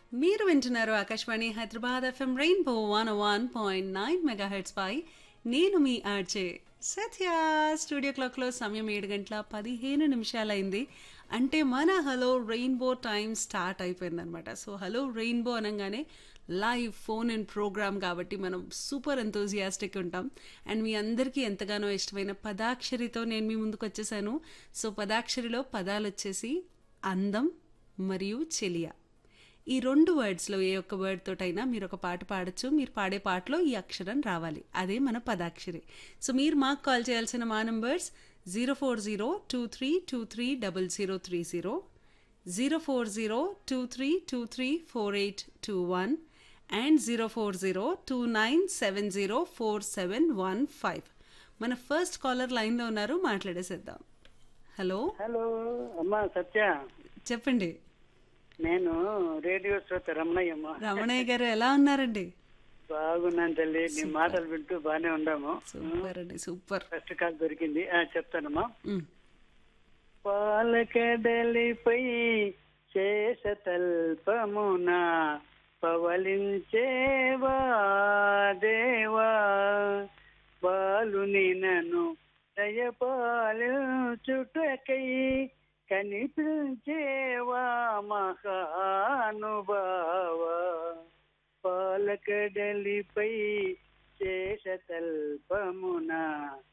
మీరు వింటున్నారు Akashvani Hyderabad FM Rainbow one one point nine megahertz పై నేను మీ ఆర్జే సత్య స్టూడియో క్లాక్లో సమయం ఏడు గంటల పదిహేను నిమిషాలైంది అంటే మన హలో రెయిన్బో టైం స్టార్ట్ అయిపోయిందనమాట సో హలో రెయిన్బో అనగానే లైవ్ ఫోన్ ఇన్ ప్రోగ్రామ్ కాబట్టి మనం సూపర్ ఎంతోజియాస్టిక్ ఉంటాం అండ్ మీ అందరికీ ఎంతగానో ఇష్టమైన పదాక్షరితో నేను మీ ముందుకు వచ్చేసాను సో పదాక్షరిలో పదాలు వచ్చేసి అందం మరియు చెలియా ఈ రెండు వర్డ్స్లో ఏ ఒక్క వర్డ్ తోటైనా మీరు ఒక పాట పాడచ్చు మీరు పాడే పాటలో ఈ అక్షరం రావాలి అదే మన పదాక్షరి సో మీరు మాకు కాల్ చేయాల్సిన మా numbers zero four zero two three two three double zero three zero zero four zero two three two three four eight two one and zero four zero two nine seven zero four seven one five మన first caller లైన్లో ఉన్నారు మాట్లాడేసేద్దాం hello hello అమ్మా సత్య చెప్పండి నేను radio శ్రోత రమణయ్యమ్మ రమణయ్య గారు ఎలా ఉన్నారండి బాగున్నాను తల్లి నీ మాటలు వింటూ బానే ఉన్నాము సూపర్ అండి సూపర్ ఫస్ట్ కాల్ దొరికింది ఆ, చెప్తానమ్మా మ్. పాలకడలిపై శేషతల్పమున పవలించేవా దేవా బాలుని నన్ను దయపాలించుటకై కనిపించేవా మహానుభావ పాలకడలిపై శేషతల్పమున